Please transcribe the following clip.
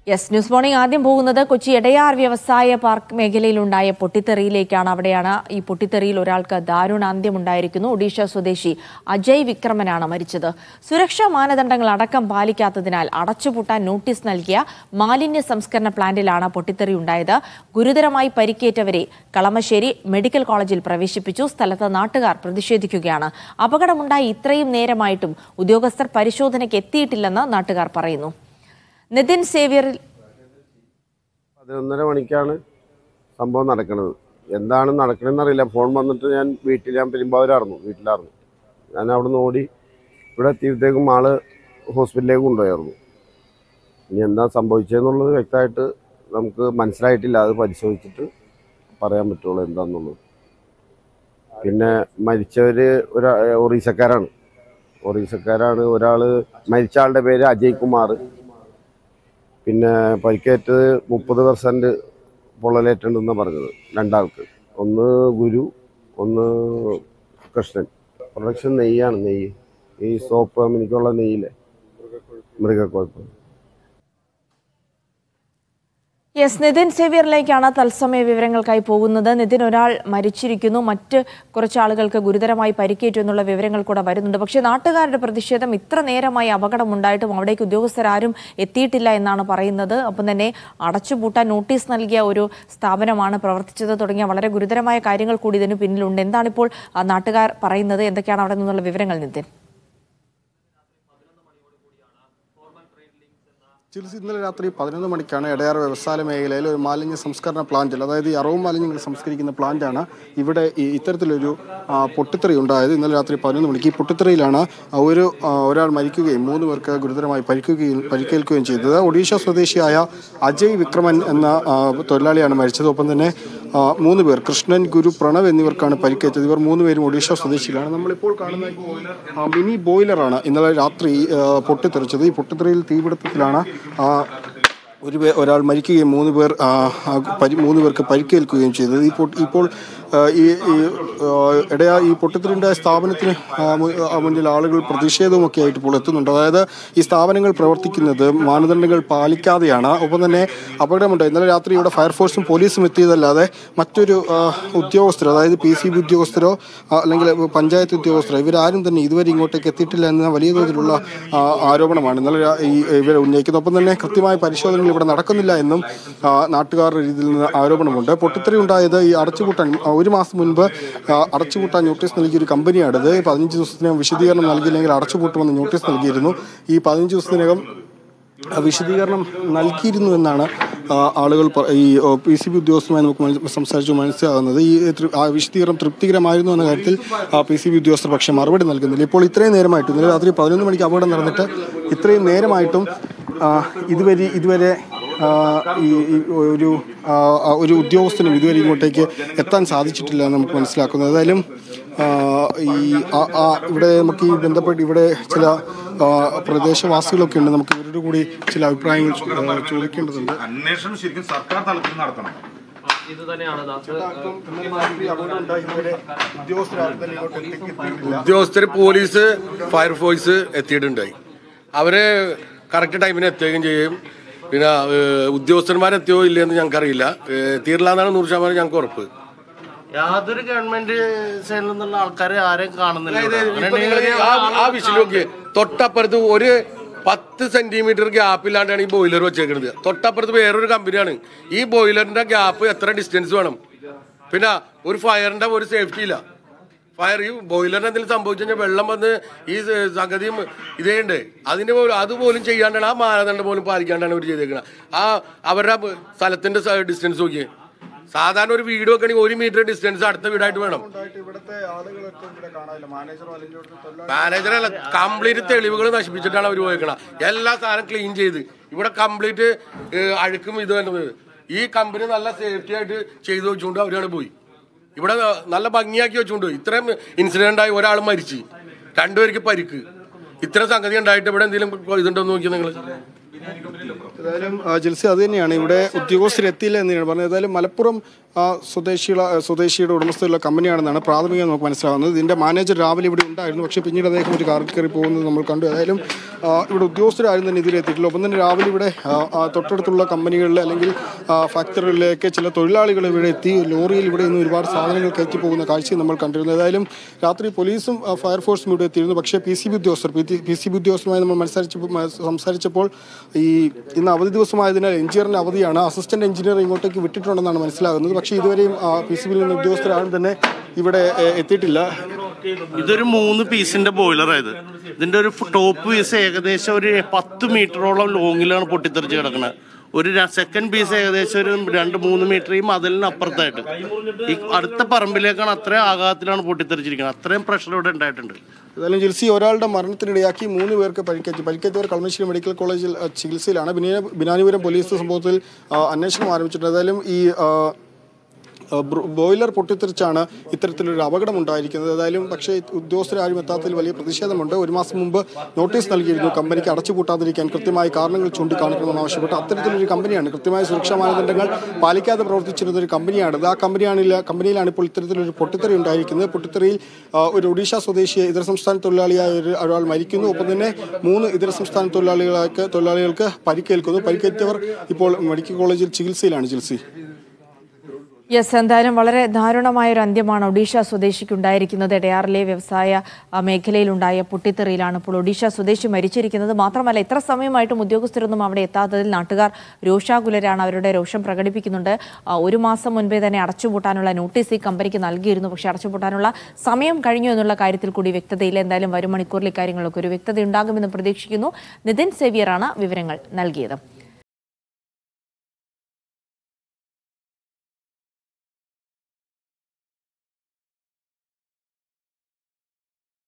Yes news morning ആദ്യം പോകുന്നത് കൊച്ചി എടയാർ വ്യവസായ പാർക്ക് മേഖലയിലുണ്ടായ പൊട്ടിത്തെറിയിലേക്കാണ് അവിടെയാണ് ഈ പൊട്ടിത്തെറിയിൽ ഒരാൾക്ക് ദാരുണാന്ത്യമുണ്ടായിരിക്കുന്നു ഒഡീഷ സ്വദേശി അജയ് വിക്രമനാണ് മരിച്ചത് സുരക്ഷാ മാനദണ്ഡങ്ങൾ അടക്കം പാലിക്കാത്തതിനാൽ അടച്ചുപൂട്ടാൻ നോട്ടീസ് നൽകിയ മാലിന്യ സംസ്കരണ പ്ലാന്റിലാണ് പൊട്ടിത്തെറി ഉണ്ടായത് ഗുരുതരമായി പരിക്കേറ്റവരെ കളമശ്ശേരി മെഡിക്കൽ കോളേജിൽ പ്രവേശിപ്പിച്ചു സ്ഥലത്ത് നാട്ടുകാർ പ്രതിഷേധിക്കുകയാണ് അപകടമുണ്ടായി ഇത്രയും നേരമായിട്ടും ഉദ്യോഗസ്ഥർ പരിശോധനയ്ക്ക് എത്തിയിട്ടില്ലെന്ന് നാട്ടുകാർ പറയുന്നു നിതിൻ സേവ്യറിൽ പതിനൊന്നര മണിക്കാണ് സംഭവം നടക്കുന്നത് എന്താണ് നടക്കണമെന്ന് അറിയില്ല ഫോൺ വന്നിട്ട് ഞാൻ വീട്ടിൽ ഞാൻ പെരുമ്പാവൂരായിരുന്നു വീട്ടിലായിരുന്നു ഞാൻ അവിടെ നിന്ന് ഓടി ഇവിടെ എത്തിയപ്പോഴത്തേക്കും ആള് ഹോസ്പിറ്റലിലേക്ക് കൊണ്ടുപോയായിരുന്നു ഇനി എന്താ സംഭവിച്ചതെന്നുള്ളത് വ്യക്തമായിട്ട് നമുക്ക് മനസ്സിലായിട്ടില്ല അത് പരിശോധിച്ചിട്ട് പറയാൻ പറ്റുള്ളൂ എന്താണെന്നുള്ളത് പിന്നെ മരിച്ചവര് ഒരു ഒറീസക്കാരാണ് ഒറീസക്കാരാണ് ഒരാൾ മരിച്ച ആളുടെ പേര് അജയ് കുമാർ പിന്നെ പരിക്കേറ്റത് മുപ്പത് പെർസെൻറ്റ് പൊള്ളലേറ്റുണ്ടെന്ന് പറഞ്ഞത് രണ്ടാൾക്ക് ഒന്ന് ഗുരു ഒന്ന് കൃഷ്ണൻ പ്രൊഡക്ഷൻ നെയ്യാണ് നെയ്യ് ഈ സോപ്പ് കമ്പനിക്കുള്ള നെയ്യിലെ മൃഗക്കൊഴുപ്പ് യെസ് നിതിൻ സേവ്യറിലേക്കാണ് തത്സമയ വിവരങ്ങൾക്കായി പോകുന്നത് നിതിൻ ഒരാൾ മരിച്ചിരിക്കുന്നു മറ്റ് കുറച്ച് ആളുകൾക്ക് ഗുരുതരമായി പരിക്കേറ്റു എന്നുള്ള വിവരങ്ങൾ കൂടെ വരുന്നുണ്ട് പക്ഷേ നാട്ടുകാരുടെ പ്രതിഷേധം ഇത്ര നേരമായി അപകടമുണ്ടായിട്ടും അവിടേക്ക് ഉദ്യോഗസ്ഥരാരും എത്തിയിട്ടില്ല എന്നാണ് പറയുന്നത് ഒപ്പം തന്നെ അടച്ചുപൂട്ടാൻ നോട്ടീസ് നൽകിയ ഒരു സ്ഥാപനമാണ് പ്രവർത്തിച്ചത് തുടങ്ങിയ വളരെ ഗുരുതരമായ കാര്യങ്ങൾ കൂടി ഇതിന് പിന്നിലുണ്ട് എന്താണിപ്പോൾ ആ, നാട്ടുകാർ പറയുന്നത് എന്തൊക്കെയാണ് അവിടെ നിന്നുള്ള വിവരങ്ങൾ നിതിൻ ചികിത്സ ഇന്നലെ രാത്രി പതിനൊന്ന് മണിക്കാണ് എടയാർ വ്യവസായ മേഖലയിൽ ഒരു മാലിന്യ സംസ്കരണ പ്ലാന്റിൽ അതായത് ഈ അറവും മാലിന്യങ്ങൾ സംസ്കരിക്കുന്ന പ്ലാന്റാണ് ഇവിടെ ഈ ഇത്തരത്തിലൊരു ആ, പൊട്ടിത്തെറി ഉണ്ടായത് ഇന്നലെ രാത്രി പതിനൊന്ന് മണിക്ക് ഈ പൊട്ടിത്തെറിയിലാണ് ഒരു ആ, ഒരാൾ മരിക്കുകയും മൂന്ന് പേർക്ക് ഗുരുതരമായി പരിക്കുകയും പരിക്കേൽക്കുകയും ചെയ്തത് ഒഡീഷ സ്വദേശിയായ അജയ് വിക്രമൻ എന്ന ആ, തൊഴിലാളിയാണ് മരിച്ചത് ഒപ്പം തന്നെ ആ, മൂന്ന് പേർ കൃഷ്ണൻ ഗുരു പ്രണവ് എന്നിവർക്കാണ് പരിക്കേറ്റത് ഇവർ മൂന്ന് പേരും ഒഡീഷ സ്വദേശികളാണ് നമ്മളിപ്പോൾ കാണുന്ന ഈ, ആ, മിനി ബോയിലറാണ് ഇന്നലെ രാത്രി ആ, പൊട്ടിത്തെറിച്ചത് ഈ പൊട്ടിത്തെറിയിൽ തീപിടുത്തത്തിലാണ് ആ, ഒരു പേ ഒരാൾ മരിക്കുകയും മൂന്ന് പേർ ആ, ആ, പരി മൂന്ന് പേർക്ക് പരിക്കേൽക്കുകയും ചെയ്തത് ഈ പൊട്ടി ഇപ്പോൾ ആ, ഈ ഈ, ആ, ഇടയാ ഈ പൊട്ടിത്തെറിയുണ്ടായ സ്ഥാപനത്തിന് ആ, മു- ആ, മുന്നിൽ ആളുകൾ പ്രതിഷേധവുമൊക്കെ ആയിട്ട് ഇപ്പോൾ എത്തുന്നുണ്ട് അതായത് ഈ സ്ഥാപനങ്ങൾ പ്രവർത്തിക്കുന്നത് മാനദണ്ഡങ്ങൾ പാലിക്കാതെയാണ് ഒപ്പം തന്നെ അപകടമുണ്ട് ഇന്നലെ രാത്രി ഇവിടെ ഫയർഫോഴ്സും പോലീസും എത്തിയതല്ലാതെ മറ്റൊരു ആ, ഉദ്യോഗസ്ഥരോ അതായത് പി സി ബി ഉദ്യോഗസ്ഥരോ ആ, അല്ലെങ്കിൽ പഞ്ചായത്ത് ഉദ്യോഗസ്ഥരോ ഇവരാരും തന്നെ ഇതുവരെ ഇങ്ങോട്ടേക്ക് എത്തിയിട്ടില്ല എന്ന വലിയ തോതിലുള്ള ആ, ആരോപണമാണ് ഇന്നലെ രാ- ഈ ഇവർ ഉന്നയിക്കുന്നത് ഒപ്പം തന്നെ കൃത്യമായ പരിശോധനകൾ ഇവിടെ നടക്കുന്നില്ല എന്നും ആ, നാട്ടുകാരുടെ രീതിയിൽ നിന്ന് ആരോപണമുണ്ട് പൊട്ടിത്തെറി ഉണ്ടായത് ഈ അടച്ചുപൂട്ടാൻ ആ, ഒരു മാസം മുൻപ് ആ, അടച്ചുപൂട്ടാൻ നോട്ടീസ് നൽകിയ ഒരു കമ്പനിയാണിത് പതിനഞ്ച് ദിവസത്തിനകം വിശദീകരണം നൽകിയില്ലെങ്കിൽ അടച്ചുപൂട്ടുമെന്ന് നോട്ടീസ് നൽകിയിരുന്നു ഈ പതിനഞ്ച് ദിവസത്തിനകം ആ, വിശദീകരണം നൽകിയിരുന്നു എന്നാണ് ആ, ആളുകൾ പ- ഈ പി സി ബി ഉദ്യോഗസ്ഥരുമായി നമുക്ക് മനസ്സി- സംസാരിച്ചു മനസ്സിലാകുന്നത് ഈ തൃ- ആ വിശദീകരണം തൃപ്തികരമായിരുന്നു എന്ന കാര്യത്തിൽ പി സി ബി ഉദ്യോഗസ്ഥർ പക്ഷേ മറുപടി നൽകുന്നില്ല ഇപ്പോൾ ഇത്രയും നേരമായിട്ടും ഇന്നലെ രാത്രി പതിനൊന്ന് മണിക്ക് അപകടം നടന്നിട്ട് ഇത്രയും നേരമായിട്ടും ആ, ഇതുവരെ ഇതുവരെ ആ, ഈ ഈ ഒരു ആ, ആ, ഒരു ഉദ്യോഗസ്ഥനും ഇതുവരെ ഇങ്ങോട്ടേക്ക് എത്താൻ സാധിച്ചിട്ടില്ല എന്ന് നമുക്ക് മനസ്സിലാക്കുന്നത് ഏതായാലും ആ, ഈ ആ- ആ ഇവിടെ നമുക്ക് ഈ ബന്ധപ്പെട്ട് ഇവിടെ ചില ആ, പ്രദേശവാസികളൊക്കെ ഉണ്ട് നമുക്ക് ഇവരുടെ കൂടി ചില അഭിപ്രായങ്ങൾ ചോ- ആ, ചോദിക്കേണ്ടതുണ്ട് അന്വേഷണം ശരിക്കും സർക്കാർ തലത്തിൽ നടത്തണം ഇത് തന്നെയാണ് അത് ഉദ്യോഗസ്ഥർ പോലീസ് ഫയർഫോഴ്സ് എത്തിയിട്ടുണ്ടായി അവര് കറക്റ്റ് ടൈമിന് എത്തുകയും ചെയ്യും പിന്നെ ഏഹ്, ഉദ്യോഗസ്ഥന്മാരെത്തിയോ ഇല്ലയെന്ന് ഞങ്ങൾക്കറിയില്ല ഏഹ്, എത്തിയിട്ടില്ല എന്നാണ് നൂറ് ശതമാനം ഞങ്ങൾക്ക് ഉറപ്പ് യാതൊരു ഗവൺമെന്റ് സൈഡിൽ നിന്നുള്ള ആൾക്കാരെ ആരെയും കാണുന്നില്ല ഇവിടെ. ഇപ്പൊ നിങ്ങള് ആ- ആ വിഷയം നോക്കിയേ തൊട്ടപ്പുറത്ത് ഒരു പത്ത് സെന്റിമീറ്റർ ഗ്യാപ്പില്ലാണ്ടാണ് ഈ ബോയിലർ വെച്ചേക്കുന്നത് തൊട്ടപ്പുറത്ത് വേറൊരു കമ്പനിയാണ് ഈ ബോയിലറിന്റെ ഗ്യാപ്പ് എത്ര ഡിസ്റ്റൻസ് വേണം പിന്നെ ഒരു ഫയറിന്റെ ഒരു സേഫ്റ്റി ഇല്ല ഫയർ ഈ ബോയിലറിന് എന്തെങ്കിലും സംഭവിച്ചു കഴിഞ്ഞാൽ വെള്ളം വന്ന് ഈ സ- സംഗതിയും ഇതേ ഉണ്ട് അതിന്റെ പോലും അതുപോലും ചെയ്യാണ്ടാണ് ആ മാനദണ്ഡം പോലും പാലിക്കാണ്ടാണ് അവർ ചെയ്തേക്കുന്നത് ആ അവരുടെ സ്ഥലത്തിന്റെ ഡിസ്റ്റൻസ് നോക്കിയേ സാധാരണ ഒരു വീട് വെക്കണമെങ്കിൽ ഒരു മീറ്റർ ഡിസ്റ്റൻസ് അടുത്ത വീടായിട്ട് വേണം ഇവിടുത്തെ ആളുകളൊക്കെ ഇവിടെ കാണാനില്ല മാനേജറോ അല്ലെങ്കിൽ മാനേജറല്ല കംപ്ലീറ്റ് തെളിവുകൾ നശിപ്പിച്ചിട്ടാണ് അവർ പോയേക്കണ എല്ലാ സാധനം ക്ലീൻ ചെയ്ത് ഇവിടെ കംപ്ലീറ്റ് അഴുക്കും ഇത് വരുന്നത് ഈ കമ്പനി നല്ല സേഫ്റ്റി ആയിട്ട് ചെയ്തു വെച്ചുകൊണ്ട് അവരാണ് പോയി ഇവിടെ നല്ല ഭംഗിയാക്കി വെച്ചുകൊണ്ട് പോയി ഇത്രയും ഇൻസിഡന്റ് ആയി ഒരാൾ മരിച്ച് രണ്ടുപേർക്ക് പരിക്ക് ഇത്ര സംഗതി ഉണ്ടായിട്ട് ഇവിടെ എന്തെങ്കിലും ഇതുണ്ടോ എന്ന് നോക്കിയാൽ നിങ്ങൾ ഏതായാലും ആ, ജിൽസി അത് തന്നെയാണ് ഇവിടെ ഉദ്യോഗസ്ഥർ എത്തിയില്ല എന്ന് തന്നെയാണ് പറഞ്ഞത് ഏതായാലും മലപ്പുറം ആ, സ്വദേശികള സ്വദേശിയുടെ ഉടമസ്ഥയുള്ള കമ്പനിയാണെന്നാണ് പ്രാഥമികമായി നമുക്ക് മനസ്സിലാവുന്നത് ഇതിൻ്റെ മാനേജർ രാവിലെ ഇവിടെ ഉണ്ടായിരുന്നു പക്ഷേ പിന്നീട് അദ്ദേഹം ഒരു കാറിൽ കയറി പോകുന്നത് നമ്മൾ കണ്ടു ഏതായാലും ആ, ഇവിടെ ഉദ്യോഗസ്ഥരാരും തന്നെ ഇതിൽ എത്തിയിട്ടില്ല ഒപ്പം തന്നെ രാവിലെ ഇവിടെ ആ, ആ, തൊട്ടടുത്തുള്ള കമ്പനികളിൽ അല്ലെങ്കിൽ ആ, ഫാക്ടറികളിലേക്ക് ചില തൊഴിലാളികൾ ഇവിടെ എത്തി ലോറിയിൽ ഇവിടെ നിന്ന് ഒരുപാട് സാധനങ്ങൾ കയറ്റി പോകുന്ന കാഴ്ചയും നമ്മൾ കണ്ടിരുന്നു ഏതായാലും രാത്രി പോലീസും ആ, ഫയർഫോഴ്സും ഇവിടെ എത്തിയിരുന്നു പക്ഷേ പി സി ബി ഉദ്യോഗസ്ഥർ പി സി ബി ഉദ്യോഗസ്ഥരുമായി നമ്മൾ മനസ്സിലാച്ചപ്പോൾ സംസാരിച്ചപ്പോൾ ഈ ഇന്ന് അവധി ദിവസമായതിനാൽ എഞ്ചിനീയറിന് അവധിയാണ് അസിസ്റ്റന്റ് എഞ്ചിനീയർ ഇങ്ങോട്ടേക്ക് വിട്ടിട്ടുണ്ടെന്നാണ് മനസ്സിലാകുന്നത് പക്ഷേ ഇതുവരെയും പി സി ബിയിൽ നിന്ന് ഉദ്യോഗസ്ഥരാരും തന്നെ ഇവിടെ ഏ, എത്തിയിട്ടില്ല ഇതൊരു മൂന്ന് പീസിന്റെ ബോയിലറായത് ഇതിന്റെ ഒരു ടോപ്പ് പീസ് ഏകദേശം ഒരു പത്ത് മീറ്ററോളം ലോങ്ങിലാണ് പൊട്ടിത്തെറിച്ച് കിടക്കുന്നത് ഒരു സെക്കൻഡ് പീസ് ഏകദേശം ഒരു രണ്ട് മൂന്ന് മീറ്റർ ഈ മതിലിന് അപ്പുറത്തായിട്ട് ഈ അടുത്ത പറമ്പിലേക്കാണ് അത്രയും ആഘാതത്തിലാണ് പൊട്ടിത്തെറിച്ചിരിക്കുന്നത് അത്രയും പ്രഷർ ഇവിടെ ഉണ്ടായിട്ടുണ്ട് ഏതായാലും ജിൽസി ഒരാളുടെ മരണത്തിനിടയാക്കി മൂന്ന് പേർക്ക് പരിക്കേറ്റു പരിക്കേറ്റവർ കളമശ്ശേരി മെഡിക്കൽ കോളേജിൽ ആ, ചികിത്സയിലാണ് ബിനാ- ബിനാനിപുരം പോലീസ് സംഭവത്തിൽ ആ, അന്വേഷണം ആരംഭിച്ചിട്ടുണ്ട് ഏതായാലും ഈ ആ, ആ, ബ്രോ- ബോയിലർ പൊട്ടിത്തെറിച്ചാണ് ഇത്തരത്തിലൊരു അപകടം ഉണ്ടായിരിക്കുന്നത് ഏതായാലും പക്ഷേ ഉദ്യോഗസ്ഥരാരും എത്താത്തതിൽ വലിയ പ്രതിഷേധമുണ്ട് ഒരു മാസം മുമ്പ് നോട്ടീസ് നൽകിയിരുന്നു കമ്പനിക്ക് അടച്ചുപൂട്ടാതിരിക്കാൻ കൃത്യമായ കാരണങ്ങൾ ചൂണ്ടിക്കാണിക്കണമെന്ന് ആവശ്യപ്പെട്ട് അത്തരത്തിലൊരു കമ്പനിയാണ് കൃത്യമായ സുരക്ഷാ മാനദണ്ഡങ്ങൾ പാലിക്കാതെ പ്രവർത്തിച്ചിരുന്ന ഒരു കമ്പനിയാണ് ഇത് ആ കമ്പനിയാണില്ല കമ്പനിയിലാണ് ഇപ്പോൾ ഇത്തരത്തിലൊരു പൊട്ടിത്തെറി ഉണ്ടായിരിക്കുന്നത് പൊട്ടിത്തെറിയിൽ ആ, ഒരു ഒഡീഷ സ്വദേശിയെ ഇതര സംസ്ഥാന തൊഴിലാളിയായ ഒരു ഒരാൾ മരിക്കുന്നു ഒപ്പം തന്നെ മൂന്ന് ഇതര സംസ്ഥാന തൊഴിലാളികൾക്ക് തൊഴിലാളികൾക്ക് പരിക്കേൽക്കുന്നു പരിക്കേറ്റവർ ഇപ്പോൾ മെഡിക്കൽ കോളേജിൽ ചികിത്സയിലാണ് ചികിത്സ യെസ് എന്തായാലും വളരെ ദാരുണമായ ഒരു അന്ത്യമാണ് ഒഡീഷ സ്വദേശിക്കുണ്ടായിരിക്കുന്നത് എടയാറിലെ വ്യവസായ ആ, മേഖലയിലുണ്ടായ പൊട്ടിത്തെറിയിലാണ് ഇപ്പോൾ ഒഡീഷ സ്വദേശി മരിച്ചിരിക്കുന്നത് മാത്രമല്ല ഇത്ര സമയമായിട്ടും ഉദ്യോഗസ്ഥരൊന്നും അവിടെ എത്താത്തതിൽ നാട്ടുകാർ രോഷാകുലരാണ് അവരുടെ രോഷം പ്രകടിപ്പിക്കുന്നുണ്ട് ആ, ഒരു മാസം മുൻപേ തന്നെ അടച്ചുപൂട്ടാനുള്ള നോട്ടീസ് ഈ കമ്പനിക്ക് നൽകിയിരുന്നു പക്ഷേ അടച്ചുപൂട്ടാനുള്ള സമയം കഴിഞ്ഞു എന്നുള്ള കാര്യത്തിൽ കൂടി വ്യക്തതയില്ല എന്തായാലും വരും മണിക്കൂറിൽ ഇക്കാര്യങ്ങളൊക്കെ ഒരു വ്യക്തത ഉണ്ടാകുമെന്ന് പ്രതീക്ഷിക്കുന്നു നിതിൻ സേവിയറാണ് വിവരങ്ങൾ നൽകിയത്